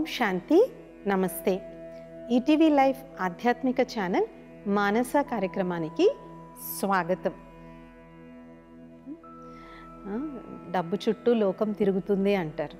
శాంతి నమస్తే ETV life ఆధ్యాత్మిక channel Manasa కార్యక్రమానికి స్వాగతం ఆ, డబ్బు చుట్టూ లోకం తిరుగుతుంది అంటారు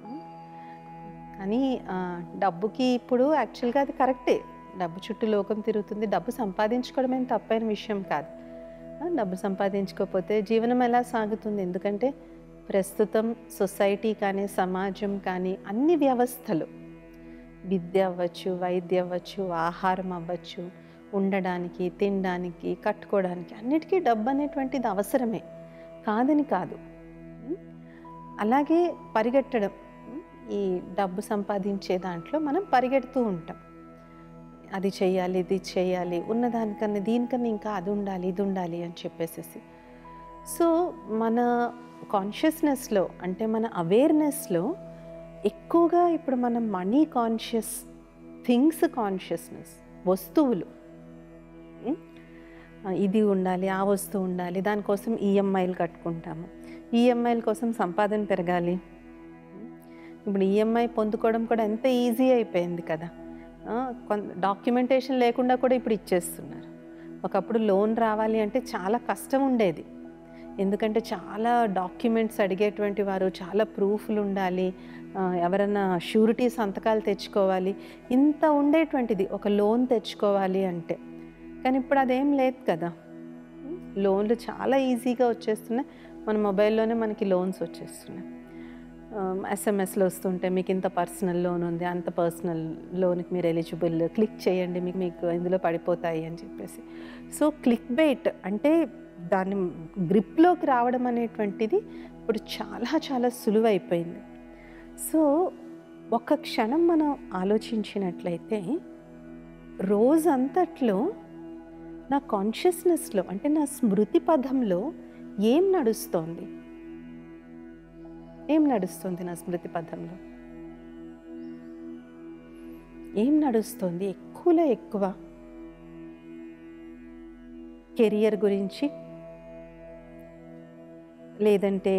కానీ ఆ, డబ్బుకి ఇప్పుడు యాక్చువల్గా అది కరెక్టే డబ్బు చుట్టూ లోకం తిరుగుతుంది డబ్బు సంపాదించుకోవడం ఏం తప్పైన విషయం కాదు ఆ, డబ్బు సంపాదించుకోకపోతే జీవనం ఎలా సాగుతుంది ఎందుకంటే ప్రస్తుతం సొసైటీ కానీ సమాజం కానీ అన్ని వ్యవస్థలు విద్య అవ్వచ్చు వైద్య అవ్వచ్చు ఆహారం అవ్వచ్చు ఉండడానికి తినడానికి కట్టుకోవడానికి అన్నిటికీ డబ్బు అనేటువంటిది అవసరమే కాదని కాదు ఉం? అలాగే పరిగెట్టడం ఉం? ఈ డబ్బు సంపాదించే దాంట్లో మనం పరిగెడుతూ ఉంటాం అది చేయాలి ఇది చేయాలి ఉన్నదానికన్నా దీనికన్నా ఇంకా అది ఉండాలి ఇది ఉండాలి అని చెప్పేసేసి సో మన కాన్షియస్నెస్లో అంటే మన అవేర్నెస్లో ఎక్కువగా ఇప్పుడు మనం మనీ కాన్షియస్ థింగ్స్ కాన్షియస్నెస్ వస్తువులు ఉం? ఆ, ఇది ఉండాలి ఆ వస్తువు ఉండాలి దానికోసం ఈఎంఐలు కట్టుకుంటాము ఈఎంఐల కోసం సంపాదన పెరగాలి ఉం? ఇప్పుడు ఈఎంఐ పొందుకోవడం కూడా ఎంత ఈజీ అయిపోయింది కదా ఆ, కొన్ డాక్యుమెంటేషన్ లేకుండా కూడా ఇప్పుడు ఇచ్చేస్తున్నారు ఒకప్పుడు లోన్ రావాలి అంటే చాలా కష్టం ఉండేది ఎందుకంటే చాలా డాక్యుమెంట్స్ అడిగేటువంటి వారు చాలా ప్రూఫ్లు ఉండాలి ఆ, ఎవరన్నా షూరిటీ సంతకాలు తెచ్చుకోవాలి ఇంత ఉండేటువంటిది ఒక లోన్ తెచ్చుకోవాలి అంటే కానీ ఇప్పుడు అదేం లేదు కదా లోన్లు చాలా ఈజీగా వచ్చేస్తున్నాయి మన మొబైల్లోనే మనకి లోన్స్ వచ్చేస్తున్నాయి ఎస్ఎంఎస్లో వస్తుంటే మీకు ఇంత పర్సనల్ లోన్ ఉంది అంత పర్సనల్ లోన్కి మీరు ఎలిజిబుల్ క్లిక్ చేయండి మీకు మీకు ఇందులో పడిపోతాయి అని చెప్పేసి సో క్లిక్ బెయిట్ అంటే దాని గ్రిప్లోకి రావడం అనేటువంటిది ఇప్పుడు చాలా చాలా సులువైపోయింది సో ఒక్క క్షణం మనం ఆలోచించినట్లయితే రోజంతట్లో నా కాన్షియస్నెస్లో అంటే నా స్మృతి పదంలో ఏం నడుస్తోంది ఏం నడుస్తుంది నా స్మృతి పథంలో ఏం నడుస్తుంది ఎక్కువలో ఎక్కువ కెరియర్ గురించి లేదంటే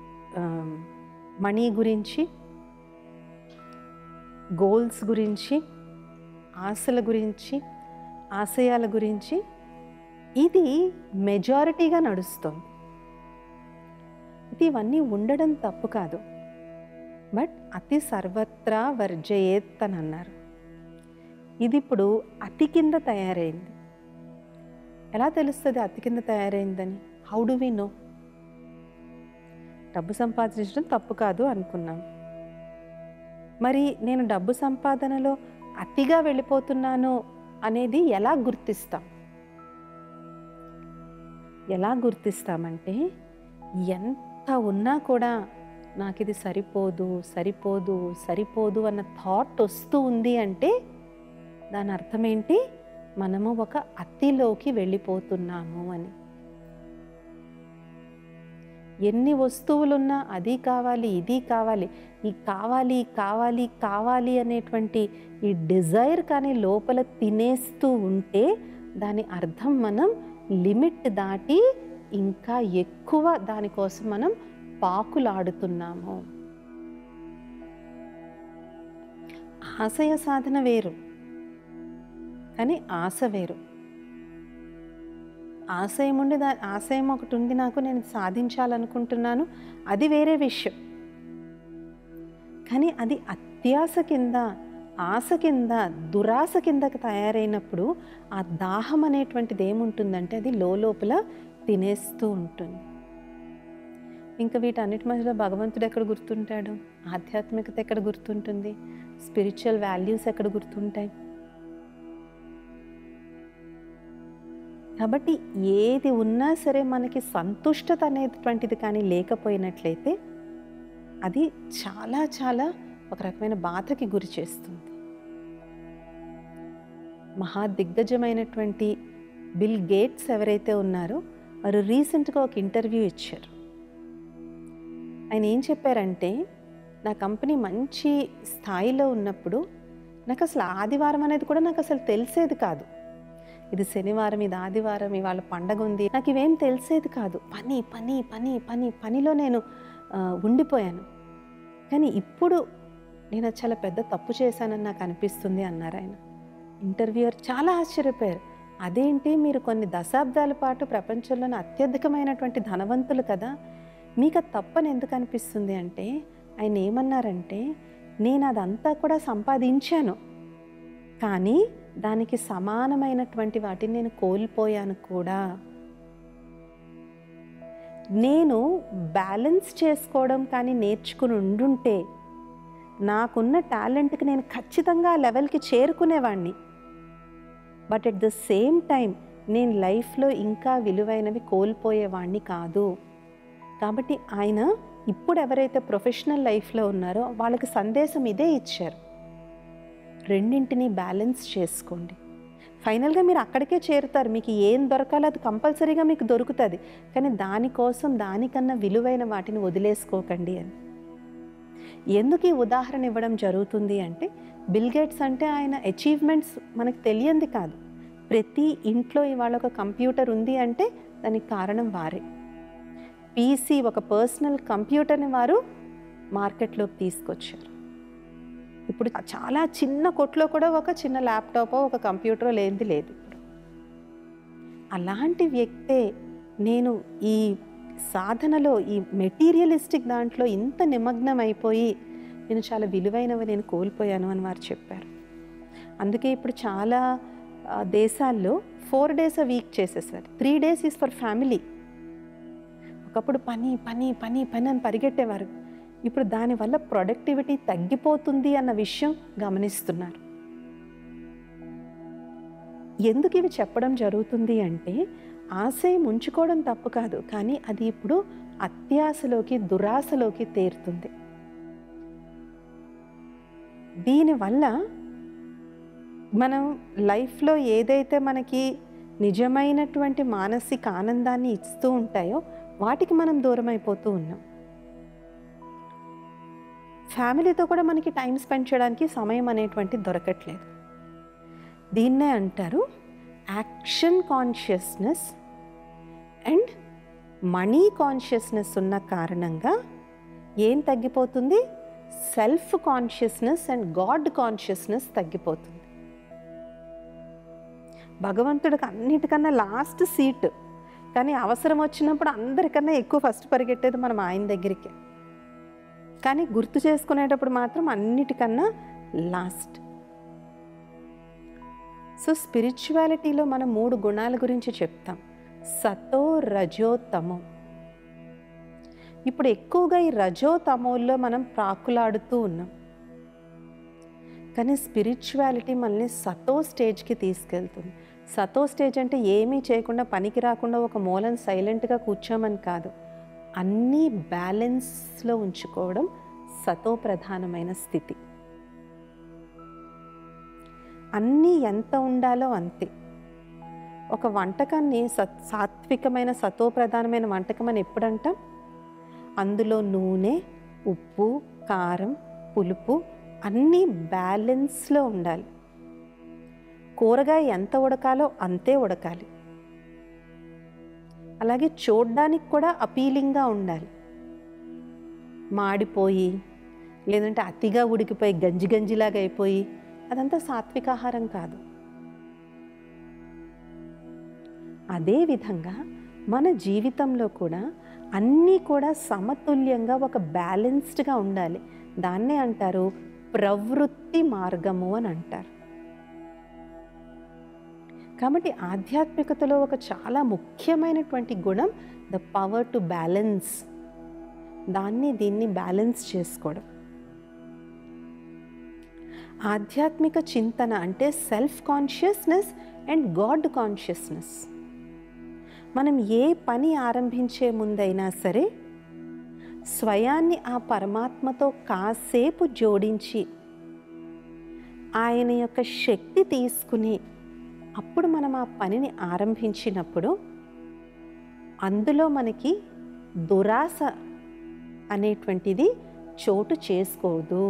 మనీ గురించి గోల్స్ గురించి ఆశల గురించి ఆశయాల గురించి ఇది మెజారిటీగా నడుస్తుంది ఇది ఇవన్నీ ఉండడం తప్పు కాదు బట్ అతి సర్వత్రా వర్జయేత్ అని అన్నారు ఇది ఇప్పుడు అతి కింద తయారైంది ఎలా తెలుస్తుంది అతి కింద తయారైందని హౌ డు వి నో డబ్బు సంపాదించడం తప్పు కాదు అనుకున్నాం మరి నేను డబ్బు సంపాదనలో అతిగా వెళ్ళిపోతున్నాను అనేది ఎలా గుర్తిస్తాం ఎలా గుర్తిస్తామంటే ఎంత ఉన్నా కూడా నాకు ఇది సరిపోదు సరిపోదు సరిపోదు అన్న థాట్ వస్తూ ఉంది అంటే దాని అర్థం ఏంటి మనము ఒక అతిలోకి వెళ్ళిపోతున్నాము అని ఎన్ని వస్తువులున్నా అది కావాలి ఇది కావాలి ఈ కావాలి కావాలి కావాలి అనేటువంటి ఈ డిజైర్ కానీ లోపల తినేస్తూ ఉంటే దాని అర్థం మనం లిమిట్ దాటి ఇంకా ఎక్కువ దానికోసం మనం పాకులాడుతున్నాము ఆశయ సాధన వేరు కానీ ఆశ వేరు ఆశయం ఉండి దా ఆశయం ఒకటి ఉంది నాకు నేను సాధించాలనుకుంటున్నాను అది వేరే విషయం కానీ అది అత్యాశ కింద ఆశ కింద దురాశ కిందకి తయారైనప్పుడు ఆ దాహం అనేటువంటిది ఏముంటుందంటే అది లోపల తినేస్తూ ఉంటుంది ఇంకా వీటన్నిటి మధ్యలో భగవంతుడు ఎక్కడ గుర్తుంటాడు ఆధ్యాత్మికత ఎక్కడ గుర్తుంటుంది స్పిరిచువల్ వాల్యూస్ ఎక్కడ గుర్తుంటాయి కాబట్టి ఏది ఉన్నా సరే మనకి సంతుష్టత అనేటువంటిది కానీ లేకపోయినట్లయితే అది చాలా చాలా ఒక రకమైన బాధకి గురి చేస్తుంది మహా దిగ్గజమైనటువంటి బిల్ గేట్స్ ఎవరైతే ఉన్నారో వారు రీసెంట్గా ఒక ఇంటర్వ్యూ ఇచ్చారు ఆయన ఏం చెప్పారంటే నా కంపెనీ మంచి స్థాయిలో ఉన్నప్పుడు నాకు అసలు ఆదివారం అనేది కూడా నాకు అసలు తెలిసేది కాదు ఇది శనివారం ఇది ఆదివారం ఇవాళ పండగ ఉంది నాకు ఇవేం తెలిసేది కాదు పని పని పని పని పనిలో నేను ఆ, ఉండిపోయాను కానీ ఇప్పుడు నేను అది చాలా పెద్ద తప్పు చేశానని నాకు అనిపిస్తుంది అన్నారు ఆయన ఇంటర్వ్యూయర్ చాలా ఆశ్చర్యపోయారు అదేంటి మీరు కొన్ని దశాబ్దాల పాటు ప్రపంచంలోని అత్యధికమైనటువంటి ధనవంతులు కదా మీకు అది తప్పని ఎందుకు అనిపిస్తుంది అంటే ఆయన ఏమన్నారంటే నేను అదంతా కూడా సంపాదించాను కానీ దానికి సమానమైనటువంటి వాటిని నేను కోల్పోయాను కూడా నేను బ్యాలెన్స్ చేసుకోవడం కానీ నేర్చుకుని ఉండుంటే నాకున్న టాలెంట్కి నేను ఖచ్చితంగా ఆ లెవెల్కి చేరుకునేవాడిని but at the same time నేను లైఫ్లో ఇంకా విలువైనవి కోల్పోయేవాడిని కాదు కాబట్టి ఆయన ఇప్పుడు ఎవరైతే ప్రొఫెషనల్ లైఫ్లో ఉన్నారో వాళ్ళకి సందేశం ఇదే ఇచ్చారు రెండింటిని బ్యాలెన్స్ చేసుకోండి ఫైనల్గా మీరు అక్కడికే చేరుతారు మీకు ఏం దొరకాలో అది కంపల్సరీగా మీకు దొరుకుతుంది కానీ దానికోసం దానికన్నా విలువైన వాటిని వదిలేసుకోకండి అని ఎందుకు ఈ ఉదాహరణ ఇవ్వడం జరుగుతుంది అంటే బిల్ గేట్స్ అంటే ఆయన అచీవ్మెంట్స్ మనకు తెలియంది కాదు ప్రతి ఇంట్లో ఇవాళ ఒక కంప్యూటర్ ఉంది అంటే దానికి కారణం వారే పీసీ ఒక పర్సనల్ కంప్యూటర్ని వారు మార్కెట్లోకి తీసుకొచ్చారు ఇప్పుడు చాలా చిన్న కొట్లో కూడా ఒక చిన్న ల్యాప్టాప్ ఒక కంప్యూటర్ లేనిది లేదు ఇప్పుడు అలాంటి వ్యక్తే నేను ఈ సాధనలో ఈ మెటీరియలిస్టిక్ దాంట్లో ఇంత నిమగ్నం అయిపోయి నేను చాలా విలువైనవి నేను కోల్పోయాను అని వారు చెప్పారు అందుకే ఇప్పుడు చాలా ఆ, దేశాల్లో ఫోర్ డేస్ అ వీక్ చేసేసారు three days is for family ఒకప్పుడు పని పని పని పని అని పరిగెట్టేవారు ఇప్పుడు దానివల్ల ప్రొడక్టివిటీ తగ్గిపోతుంది అన్న విషయం గమనిస్తున్నారు ఎందుకు ఇవి చెప్పడం జరుగుతుంది అంటే ఆశయం ఉంచుకోవడం తప్పు కాదు కానీ అది ఇప్పుడు అత్యాశలోకి దురాశలోకి తేరుతుంది దీనివల్ల మనం లైఫ్లో ఏదైతే మనకి నిజమైనటువంటి మానసిక ఆనందాన్ని ఇస్తూ ఉంటాయో వాటికి మనం దూరం అయిపోతూ ఉన్నాం ఫ్యామిలీతో కూడా మనకి టైం స్పెండ్ చేయడానికి సమయం అనేటువంటి దొరకట్లేదు దీన్నే అంటారు action consciousness and money consciousness ఉన్న కారణంగా ఏం తగ్గిపోతుంది self consciousness and God consciousness తగ్గిపోతుంది భగవంతుడికి అన్నిటికన్నా లాస్ట్ సీట్ కానీ అవసరం వచ్చినప్పుడు అందరికన్నా ఎక్కువ ఫస్ట్ పరిగెట్టేది మనం ఆయన దగ్గరికి కానీ గుర్తు చేసుకునేటప్పుడు మాత్రం అన్నిటికన్నా లాస్ట్ సో స్పిరిచువాలిటీలో మనం మూడు గుణాల గురించి చెప్తాం సతో రజో తమో ఇప్పుడు ఎక్కువగా ఈ రజో తమోల్లో మనం ప్రాకులాడుతూ ఉన్నాం కానీ స్పిరిచువాలిటీ మనల్ని సతో స్టేజ్కి తీసుకెళ్తుంది సతో స్టేజ్ అంటే ఏమీ చేయకుండా పనికి రాకుండా ఒక మూలం సైలెంట్గా కూర్చోమని కాదు అన్నీ బ్యాలెన్స్లో ఉంచుకోవడం సతో ప్రధానమైన స్థితి అన్నీ ఎంత ఉండాలో అంతే ఒక వంటకాన్ని సత్ సాత్వికమైన సతో ప్రధానమైన వంటకం అని ఎప్పుడంటాం అందులో నూనె ఉప్పు కారం పులుపు అన్నీ బ్యాలెన్స్లో ఉండాలి కూరగాయ ఎంత ఉడకాలో అంతే ఉడకాలి అలాగే చూడ్డానికి కూడా అపీలింగ్గా ఉండాలి మాడిపోయి లేదంటే అతిగా ఉడికిపోయి గంజి గంజిలాగా అయిపోయి అదంతా సాత్వికాహారం కాదు అదేవిధంగా మన జీవితంలో కూడా అన్నీ కూడా సమతుల్యంగా ఒక బ్యాలెన్స్డ్గా ఉండాలి దాన్నే అంటారు ప్రవృత్తి మార్గము అని అంటారు కాబట్టి ఆధ్యాత్మికతలో ఒక చాలా ముఖ్యమైనటువంటి గుణం ద పవర్ టు బ్యాలెన్స్ దాన్ని దీన్ని బ్యాలెన్స్ చేసుకోవడం ఆధ్యాత్మిక చింతన అంటే self consciousness and God consciousness మనం ఏ పని ఆరంభించే ముందైనా సరే స్వయాన్ని ఆ పరమాత్మతో కాసేపు జోడించి ఆయన యొక్క శక్తి తీసుకుని అప్పుడు మనం ఆ పనిని ఆరంభించినప్పుడు అందులో మనకి దురాశ అనేటువంటిది చోటు చేసుకోదు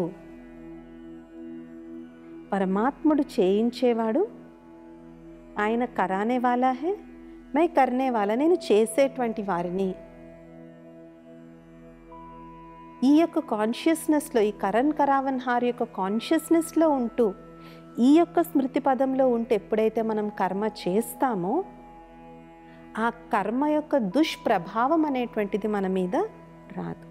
పరమాత్ముడు చేయించేవాడు ఆయన కరానే వాలా హే మై కర్నే వాలా నేను చేసేటువంటి వారిని ఈ యొక్క కాన్షియస్నెస్లో ఈ కరణ్ కరావన్ హార్ యొక్క కాన్షియస్నెస్లో ఉంటూ ఈ యొక్క స్మృతి పదంలో ఉంటే ఎప్పుడైతే మనం కర్మ చేస్తామో ఆ కర్మ యొక్క దుష్ప్రభావం అనేటువంటిది మన మీద రాదు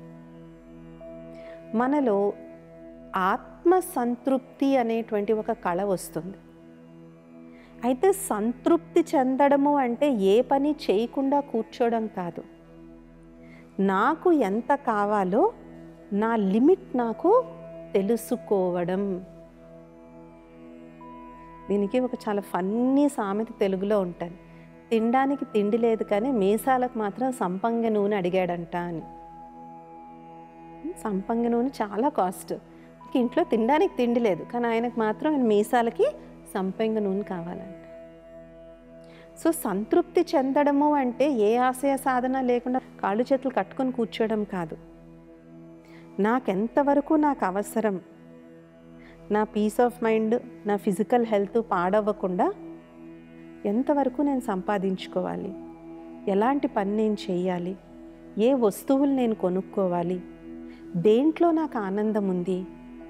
మనలో ఆత్మ సంతృప్తి అనేటువంటి ఒక కళ వస్తుంది అయితే సంతృప్తి చెందడము అంటే ఏ పని చేయకుండా కూర్చోవడం కాదు నాకు ఎంత కావాలో నా లిమిట్ నాకు తెలుసుకోవడం దీనికి ఒక చాలా ఫన్నీ సామెత తెలుగులో ఉంటుంది తినడానికి తిండి లేదు కానీ మీసాలకు మాత్రం సంపంగ నూనె అడిగాడంట అని సంపంగ నూనె చాలా కాస్ట్ ఇంట్లో తినడానికి తిండి లేదు కానీ ఆయనకు మాత్రం ఆయన మీసాలకి సంపంగ నూనె కావాలంట సో సంతృప్తి చెందడము అంటే ఏ ఆశయ సాధన లేకుండా కాళ్ళు చేతులు కట్టుకొని కూర్చోవడం కాదు నాకెంతవరకు నాకు అవసరం నా పీస్ ఆఫ్ మైండ్ నా ఫిజికల్ హెల్త్ పాడవ్వకుండా ఎంతవరకు నేను సంపాదించుకోవాలి ఎలాంటి పని నేను చేయాలి ఏ వస్తువులు నేను కొనుక్కోవాలి దేంట్లో నాకు ఆనందం ఉంది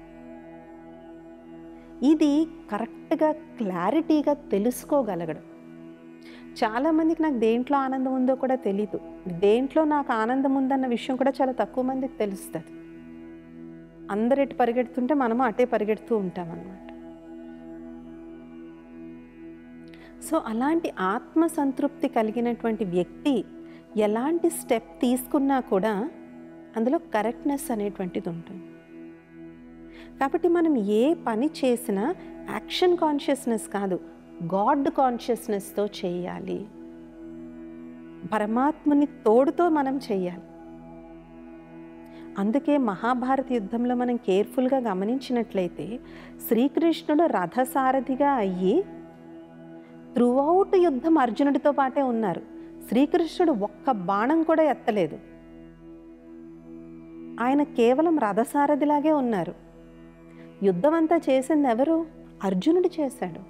ఇది కరెక్ట్గా క్లారిటీగా తెలుసుకోగలగడం చాలామందికి నాకు దేంట్లో ఆనందం ఉందో కూడా తెలీదు దేంట్లో నాకు ఆనందం ఉందన్న విషయం కూడా చాలా తక్కువ మందికి తెలుస్తుంది అందరు ఎటు పరిగెడుతుంటే మనము అటే పరిగెడుతూ ఉంటాం అన్నమాట సో అలాంటి ఆత్మ సంతృప్తి కలిగినటువంటి వ్యక్తి ఎలాంటి స్టెప్ తీసుకున్నా కూడా అందులో కరెక్ట్నెస్ అనేటువంటిది ఉంటుంది కాబట్టి మనం ఏ పని చేసినా యాక్షన్ కాన్షియస్నెస్ కాదు గాడ్ కాన్షియస్నెస్తో చేయాలి పరమాత్మని తోడుతో మనం చేయాలి అందుకే మహాభారత యుద్ధంలో మనం కేర్ఫుల్గా గమనించినట్లయితే శ్రీకృష్ణుడు రథసారథిగా అయ్యి త్రూఅవుట్ యుద్ధం అర్జునుడితో పాటే ఉన్నారు శ్రీకృష్ణుడు ఒక్క బాణం కూడా ఎత్తలేదు ఆయన కేవలం రథసారథిలాగే ఉన్నారు యుద్ధం అంతా చేసింది ఎవరు అర్జునుడు చేశాడు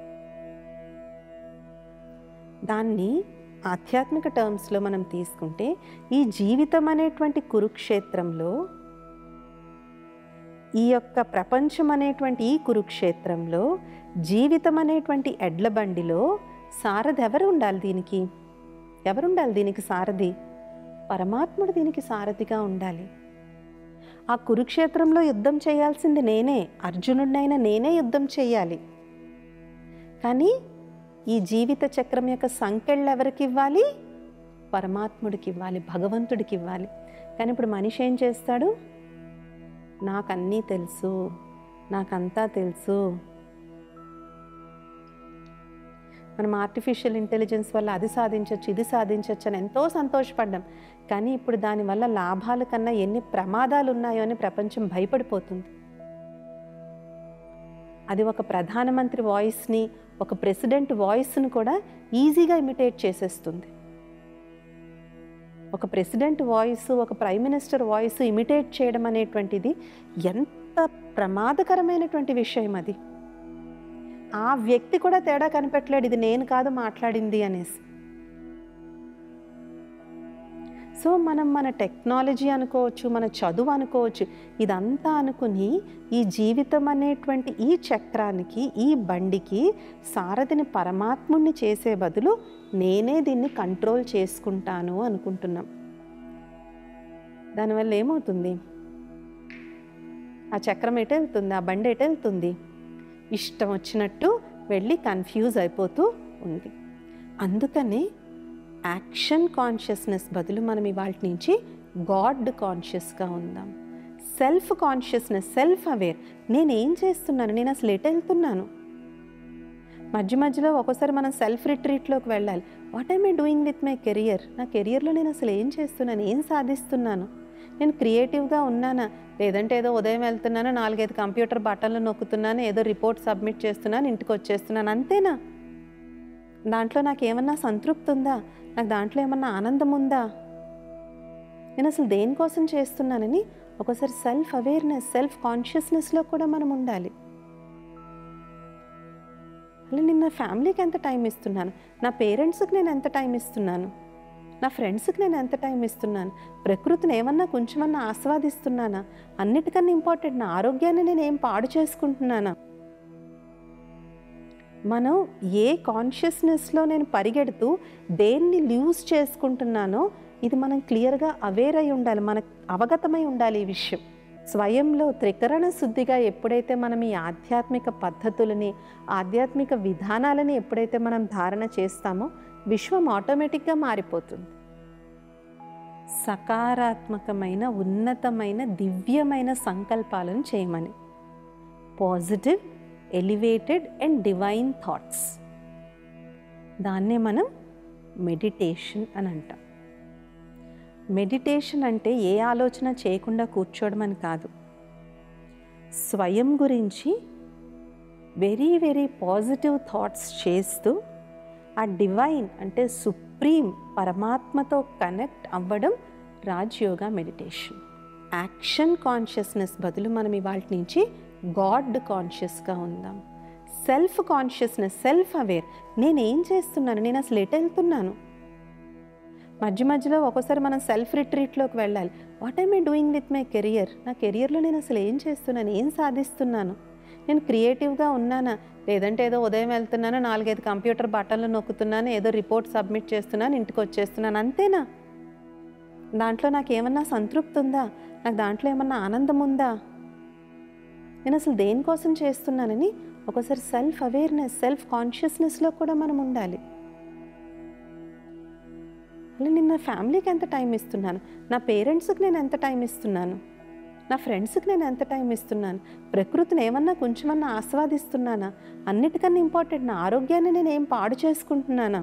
దాన్ని ఆధ్యాత్మిక టర్మ్స్లో మనం తీసుకుంటే ఈ జీవితం అనేటువంటి కురుక్షేత్రంలో ఈ యొక్క ప్రపంచం అనేటువంటి ఈ కురుక్షేత్రంలో జీవితం అనేటువంటి ఎడ్ల బండిలో సారథి ఎవరు ఉండాలి దీనికి ఎవరుండాలి దీనికి సారథి పరమాత్ముడు దీనికి సారథిగా ఉండాలి ఆ కురుక్షేత్రంలో యుద్ధం చేయాల్సింది నేనే అర్జునుడినైనా నేనే యుద్ధం చేయాలి కానీ ఈ జీవిత చక్రం యొక్క సంకెళ్ళు ఎవరికి ఇవ్వాలి పరమాత్ముడికి ఇవ్వాలి భగవంతుడికి ఇవ్వాలి కానీ ఇప్పుడు మనిషి ఏం చేస్తాడు నాకన్నీ తెలుసు నాకంతా తెలుసు మనం ఆర్టిఫిషియల్ ఇంటెలిజెన్స్ వల్ల అది సాధించవచ్చు ఇది సాధించవచ్చు అని ఎంతో సంతోషపడ్డాం కానీ ఇప్పుడు దానివల్ల లాభాల కన్నా ఎన్ని ప్రమాదాలు ఉన్నాయో అని ప్రపంచం భయపడిపోతుంది అది ఒక ప్రధానమంత్రి వాయిస్ని ఒక ప్రెసిడెంట్ వాయిస్ని కూడా ఈజీగా ఇమిటేట్ చేసేస్తుంది ఒక ప్రెసిడెంట్ వాయిస్ ఒక ప్రైమ్ మినిస్టర్ వాయిస్ ఇమిటేట్ చేయడం అనేటువంటిది ఎంత ప్రమాదకరమైనటువంటి విషయం అది ఆ వ్యక్తి కూడా తేడా కనిపెట్టలేడు ఇది నేను కాదు మాట్లాడింది అనేసి సో మనం మన టెక్నాలజీ అనుకోవచ్చు మన చదువు అనుకోవచ్చు ఇదంతా అనుకుని ఈ జీవితం అనేటువంటి ఈ చక్రానికి ఈ బండికి సారథిని పరమాత్ముణ్ణి చేసే బదులు నేనే దీన్ని కంట్రోల్ చేసుకుంటాను అనుకుంటున్నాం దానివల్ల ఏమవుతుంది ఆ చక్రం ఎటు వెళ్తుంది ఆ బండి ఎటు వెళ్తుంది ఇష్టం వచ్చినట్టు వెళ్ళి కన్ఫ్యూజ్ అయిపోతూ ఉంది అందుకనే యాక్షన్ కాన్షియస్నెస్ బదులు మనం ఇవాళ నుంచి గాడ్ కాన్షియస్గా ఉందాం సెల్ఫ్ కాన్షియస్నెస్ సెల్ఫ్ అవేర్ నేను ఏం చేస్తున్నాను నేను అసలు ఎటు వెళ్తున్నాను మధ్య మధ్యలో ఒక్కోసారి మనం సెల్ఫ్ రిట్రీట్లోకి వెళ్ళాలి what I'm I doing with my career నా కెరియర్లో నేను అసలు ఏం చేస్తున్నాను ఏం సాధిస్తున్నాను నేను క్రియేటివ్గా ఉన్నానా లేదంటే ఏదో ఉదయం వెళ్తున్నాను నాలుగైదు కంప్యూటర్ బటన్లు నొక్కుతున్నాను ఏదో రిపోర్ట్ సబ్మిట్ చేస్తున్నాను ఇంటికి వచ్చేస్తున్నాను అంతేనా దాంట్లో నాకు ఏమన్నా సంతృప్తి ఉందా నాకు దాంట్లో ఏమన్నా ఆనందం ఉందా నేను అసలు దేనికోసం చేస్తున్నానని ఒకసారి సెల్ఫ్ అవేర్నెస్ సెల్ఫ్ కాన్షియస్నెస్లో కూడా మనం ఉండాలి అలా నేను నా ఫ్యామిలీకి ఎంత టైం ఇస్తున్నాను నా పేరెంట్స్కి నేను ఎంత టైం ఇస్తున్నాను నా ఫ్రెండ్స్కి నేను ఎంత టైం ఇస్తున్నాను ప్రకృతిని ఏమన్నా కొంచెమన్నా ఆస్వాదిస్తున్నానా అన్నిటికన్నా ఇంపార్టెంట్ నా ఆరోగ్యాన్ని నేను ఏం పాడు చేసుకుంటున్నానా మనం ఏ కాన్షియస్నెస్లో నేను పరిగెడుతూ దేన్ని లూజ్ చేసుకుంటున్నానో ఇది మనం క్లియర్గా అవేర్ అయి ఉండాలి మనకు అవగతమై ఉండాలి ఈ విషయం స్వయంలో త్రికరణ శుద్ధిగా ఎప్పుడైతే మనం ఈ ఆధ్యాత్మిక పద్ధతులని ఆధ్యాత్మిక విధానాలని ఎప్పుడైతే మనం ధారణ చేస్తామో విశ్వం ఆటోమేటిక్గా మారిపోతుంది సకారాత్మకమైన ఉన్నతమైన దివ్యమైన సంకల్పాలను చేయమని positive elevated and divine thoughts దాన్నే మనం మెడిటేషన్ అని అంటాం మెడిటేషన్ అంటే ఏ ఆలోచన చేయకుండా కూర్చోవడం అని కాదు స్వయం గురించి వెరీ వెరీ పాజిటివ్ థాట్స్ చేస్తూ ఆ డివైన్ అంటే సుప్రీం పరమాత్మతో కనెక్ట్ అవ్వడం రాజ్యోగా మెడిటేషన్ యాక్షన్ కాన్షియస్నెస్ బదులు మనం ఇవాళ నుంచి గాడ్ కాన్షియస్గా ఉందాం సెల్ఫ్ కాన్షియస్నెస్ సెల్ఫ్ అవేర్ నేను ఏం చేస్తున్నాను నేను అసలు ఎటు వెళ్తున్నాను మధ్య మధ్యలో ఒక్కోసారి మనం సెల్ఫ్ రిట్రీట్లోకి వెళ్ళాలి what I'm I doing with my career నా కెరియర్లో నేను అసలు ఏం చేస్తున్నాను ఏం సాధిస్తున్నాను నేను క్రియేటివ్గా ఉన్నానా లేదంటే ఏదో ఉదయం వెళ్తున్నాను నాలుగైదు కంప్యూటర్ బటన్లు నొక్కుతున్నాను ఏదో రిపోర్ట్ సబ్మిట్ చేస్తున్నాను ఇంటికి వచ్చేస్తున్నాను అంతేనా దాంట్లో నాకు ఏమన్నా సంతృప్తి ఉందా నాకు దాంట్లో ఏమన్నా ఆనందం ఉందా నేను అసలు దేనికోసం చేస్తున్నానని ఒకసారి సెల్ఫ్ అవేర్నెస్ సెల్ఫ్ కాన్షియస్నెస్లో కూడా మనం ఉండాలి అలా నేను నా ఫ్యామిలీకి ఎంత టైం ఇస్తున్నాను నా పేరెంట్స్కి నేను ఎంత టైం ఇస్తున్నాను నా ఫ్రెండ్స్కి నేను ఎంత టైం ఇస్తున్నాను ప్రకృతిని ఏమన్నా కొంచెమన్నా ఆస్వాదిస్తున్నానా అన్నిటికన్నా ఇంపార్టెంట్ నా ఆరోగ్యాన్ని నేను ఏం పాడు చేసుకుంటున్నానా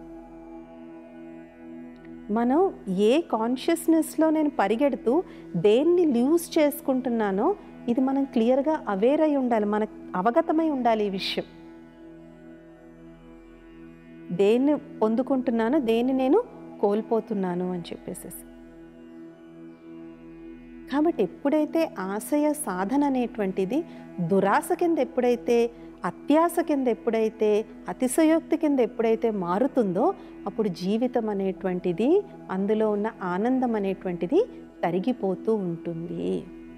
మనం ఏ కాన్షియస్నెస్లో నేను పరిగెడుతూ దేన్ని లూజ్ చేసుకుంటున్నానో ఇది మనం క్లియర్గా అవేర్ అయి ఉండాలి మనకు అవగతమై ఉండాలి ఈ విషయం దేన్ని పొందుకుంటున్నానో దేన్ని నేను కోల్పోతున్నాను అని చెప్పేసేసి కాబట్టి ఎప్పుడైతే ఆశయ సాధన అనేటువంటిది దురాశ కింద ఎప్పుడైతే అత్యాశ కింద ఎప్పుడైతే అతిశయోక్తి కింద ఎప్పుడైతే మారుతుందో అప్పుడు జీవితం అనేటువంటిది అందులో ఉన్న ఆనందం అనేటువంటిది తరిగిపోతూ ఉంటుంది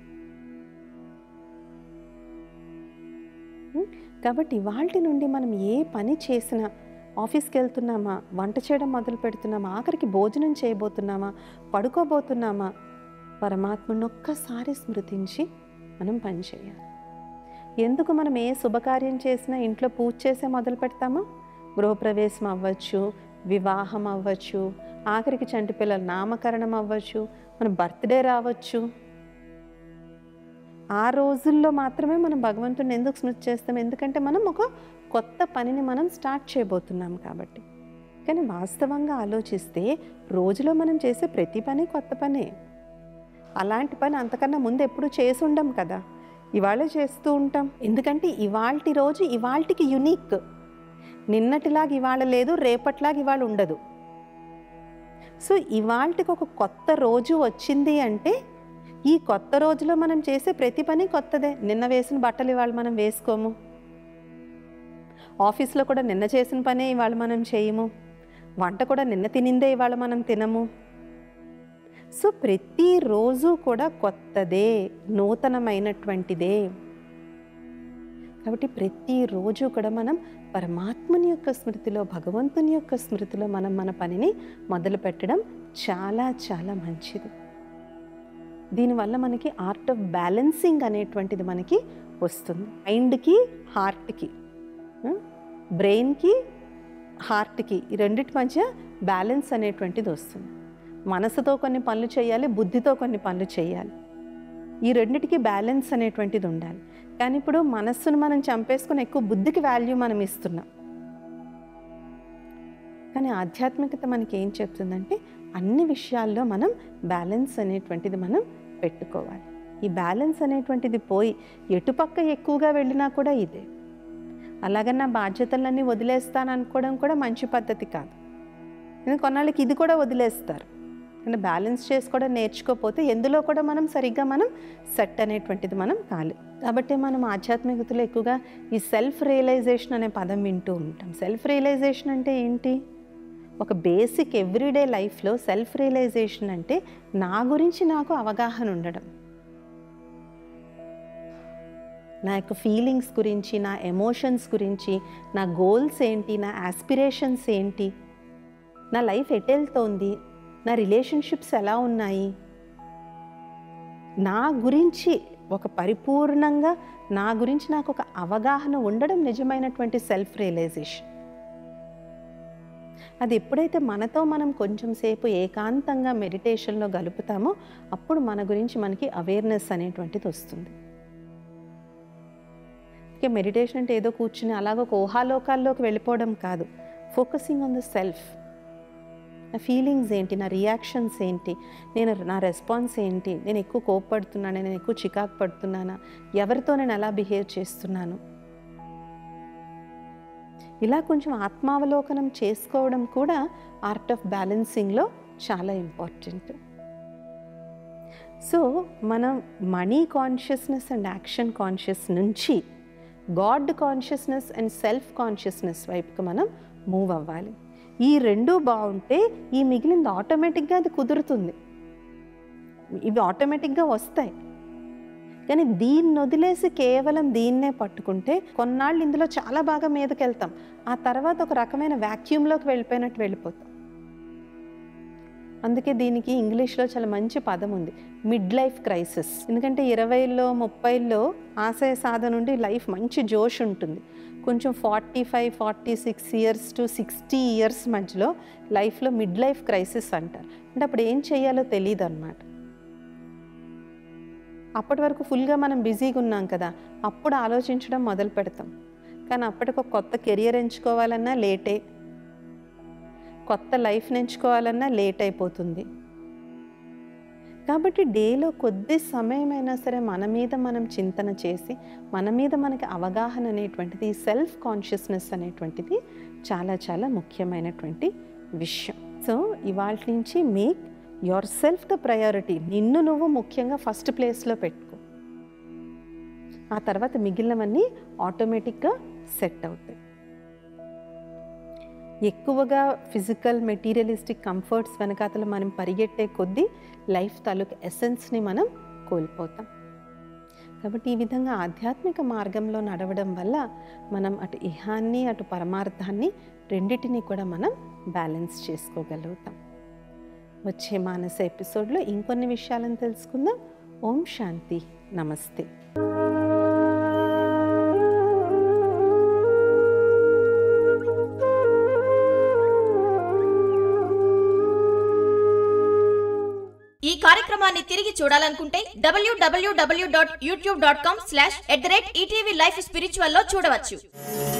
ఉం? కాబట్టి ఇవాళ నుండి మనం ఏ పని చేసినా ఆఫీస్కి వెళ్తున్నామా వంట చేయడం మొదలు పెడుతున్నామా ఆఖరికి భోజనం చేయబోతున్నామా పడుకోబోతున్నామా పరమాత్మను ఒక్కసారి స్మృతించి మనం పని చేయాలి ఎందుకు మనం ఏ శుభకార్యం చేసినా ఇంట్లో పూజ చేసే మొదలు పెడతామా గృహప్రవేశం అవ్వచ్చు వివాహం అవ్వచ్చు ఆఖరికి చంటి పిల్లల నామకరణం అవ్వచ్చు మన బర్త్డే రావచ్చు ఆ రోజుల్లో మాత్రమే మనం భగవంతుడిని ఎందుకు స్మృతి చేస్తాం ఎందుకంటే మనం ఒక కొత్త పనిని మనం స్టార్ట్ చేయబోతున్నాం కాబట్టి కానీ వాస్తవంగా ఆలోచిస్తే రోజులో మనం చేసే ప్రతి పని కొత్త పనే అలాంటి పని అంతకన్నా ముందు ఎప్పుడు చేసి ఉండం కదా ఇవాళే చేస్తూ ఉంటాం ఎందుకంటే ఇవాల్టి రోజు ఇవాల్టికి యునిక్ నిన్నటిలాగా ఇవాళ లేదు రేపటిలాగా ఇవాళ ఉండదు సో ఇవాల్టికి ఒక కొత్త రోజు వచ్చింది అంటే ఈ కొత్త రోజులో మనం చేసే ప్రతి పని కొత్తదే నిన్న వేసిన బట్టలు ఇవాళ మనం వేసుకోము ఆఫీస్లో కూడా నిన్న చేసిన పనే ఇవాళ మనం చేయము వంట కూడా నిన్న తినిందే ఇవాళ మనం తినము సో ప్రతిరోజు కూడా కొత్తదే నూతనమైనటువంటిదే కాబట్టి ప్రతిరోజు కూడా మనం పరమాత్మని యొక్క స్మృతిలో భగవంతుని యొక్క స్మృతిలో మనం మన పనిని మొదలు పెట్టడం చాలా చాలా మంచిది దీనివల్ల మనకి ఆర్ట్ ఆఫ్ బ్యాలెన్సింగ్ అనేటువంటిది మనకి వస్తుంది మైండ్కి హార్ట్కి బ్రెయిన్కి హార్ట్కి ఈ రెండిటి మధ్య బ్యాలెన్స్ అనేటువంటిది వస్తుంది మనసుతో కొన్ని పనులు చేయాలి బుద్ధితో కొన్ని పనులు చేయాలి ఈ రెండిటికి బ్యాలెన్స్ అనేటువంటిది ఉండాలి కానీ ఇప్పుడు మనస్సును మనం చంపేసుకుని ఎక్కువ బుద్ధికి వాల్యూ మనం ఇస్తున్నాం కానీ ఆధ్యాత్మికత మనకి ఏం చెప్తుందంటే అన్ని విషయాల్లో మనం బ్యాలెన్స్ అనేటువంటిది మనం పెట్టుకోవాలి ఈ బ్యాలెన్స్ అనేటువంటిది పోయి ఎటుపక్క ఎక్కువగా వెళ్ళినా కూడా ఇదే అలాగని నా బాధ్యతలన్నీ వదిలేస్తాను అనుకోవడం కూడా మంచి పద్ధతి కాదు ఎందుకంటే కొన్నాళ్ళకి ఇది కూడా వదిలేస్తారు అంటే బ్యాలెన్స్ చేసుకోవడం నేర్చుకోకపోతే ఎందులో కూడా మనం సరిగ్గా మనం సెట్ అనేటువంటిది మనం కాలి కాబట్టి మనం ఆధ్యాత్మికతలో ఎక్కువగా ఈ సెల్ఫ్ రియలైజేషన్ అనే పదం వింటూ ఉంటాం సెల్ఫ్ రియలైజేషన్ అంటే ఏంటి ఒక బేసిక్ ఎవ్రీడే లైఫ్లో సెల్ఫ్ రియలైజేషన్ అంటే నా గురించి నాకు అవగాహన ఉండడం నా యొక్క ఫీలింగ్స్ గురించి నా ఎమోషన్స్ గురించి నా గోల్స్ ఏంటి నా ఆస్పిరేషన్స్ ఏంటి నా లైఫ్ ఎటెళ్తోంది నా రిలేషన్షిప్స్ ఎలా ఉన్నాయి నా గురించి ఒక పరిపూర్ణంగా నా గురించి నాకు ఒక అవగాహన ఉండడం నిజమైనటువంటి సెల్ఫ్ రియలైజేషన్ అది ఎప్పుడైతే మనతో మనం కొంచెం సేపు ఏకాంతంగా మెడిటేషన్లో గలుపుతామో అప్పుడు మన గురించి మనకి అవేర్నెస్ అనేటువంటిది వస్తుంది ఇక మెడిటేషన్ అంటే ఏదో కూర్చుని అలాగ ఒక ఊహాలోకాల్లోకి వెళ్ళిపోవడం కాదు ఫోకసింగ్ ఆన్ ద సెల్ఫ్ నా ఫీలింగ్స్ ఏంటి నా రియాక్షన్స్ ఏంటి నేను నా రెస్పాన్స్ ఏంటి నేను ఎక్కువ కోప్పడుతున్నానా నేను ఎక్కువ చికాకు పడుతున్నానా ఎవరితో నేను ఎలా బిహేవ్ చేస్తున్నాను ఇలా కొంచెం ఆత్మావలోకనం చేసుకోవడం కూడా ఆర్ట్ ఆఫ్ బ్యాలెన్సింగ్లో చాలా ఇంపార్టెంట్ సో మనం money consciousness and action conscious నుంచి God consciousness and self consciousness వైపుకి మనం మూవ్ అవ్వాలి ఈ రెండు బాగుంటే ఈ మిగిలింది ఆటోమేటిక్గా అది కుదురుతుంది ఇవి ఆటోమేటిక్గా వస్తాయి కానీ దీన్ని వదిలేసి కేవలం దీన్నే పట్టుకుంటే కొన్నాళ్ళు ఇందులో చాలా బాగా మీదకి వెళ్తాం ఆ తర్వాత ఒక రకమైన వ్యాక్యూమ్లోకి వెళ్ళిపోయినట్టు వెళ్ళిపోతాం అందుకే దీనికి ఇంగ్లీష్లో చాలా మంచి పదం ఉంది మిడ్ లైఫ్ క్రైసిస్ ఎందుకంటే ఇరవైలో ముప్పైలో ఆశయ సాధన నుండి లైఫ్ మంచి జోష్ ఉంటుంది కొంచెం forty five forty six years to sixty years మధ్యలో లైఫ్లో మిడ్ లైఫ్ క్రైసిస్ అంటారు అంటే అప్పుడు ఏం చేయాలో తెలియదు అనమాట అప్పటి వరకు ఫుల్గా మనం బిజీగా ఉన్నాం కదా అప్పుడు ఆలోచించడం మొదలు పెడతాం కానీ అప్పటికి ఒక కొత్త కెరియర్ ఎంచుకోవాలన్నా లేటే కొత్త లైఫ్ ఎంచుకోవాలన్నా లేట్ అయిపోతుంది కాబట్టి డేలో కొద్ది సమయమైనా సరే మన మీద మనం చింతన చేసి మన మీద మనకి అవగాహన అనేటువంటిది సెల్ఫ్ కాన్షియస్నెస్ అనేటువంటిది చాలా చాలా ముఖ్యమైనటువంటి విషయం సో ఇవాళ నుంచి make yourself the priority నిన్ను నువ్వు ముఖ్యంగా ఫస్ట్ ప్లేస్లో పెట్టుకో ఆ తర్వాత మిగిలినవన్నీ ఆటోమేటిక్గా సెట్ అవుతాయి ఎక్కువగా ఫిజికల్ మెటీరియలిస్టిక్ కంఫర్ట్స్ వెనకాతల మనం పరిగెట్టే కొద్దీ లైఫ్ తాలూకు ఎసెన్స్ని మనం కోల్పోతాం కాబట్టి ఈ విధంగా ఆధ్యాత్మిక మార్గంలో నడవడం వల్ల మనం అటు ఇహాన్ని అటు పరమార్థాన్ని రెండిటిని కూడా మనం బ్యాలెన్స్ చేసుకోగలుగుతాం వచ్చే మానస ఎపిసోడ్లో ఇంకొన్ని విషయాలను తెలుసుకుందాం ఓం శాంతి నమస్తే ఈ కార్యక్రమాన్ని తిరిగి చూడాలనుకుంటే డబ్ల్యూడబ్ల్యూడబ్ల్యూ dot YouTube dot com slash at the rate ETV life spiritual లో చూడవచ్చు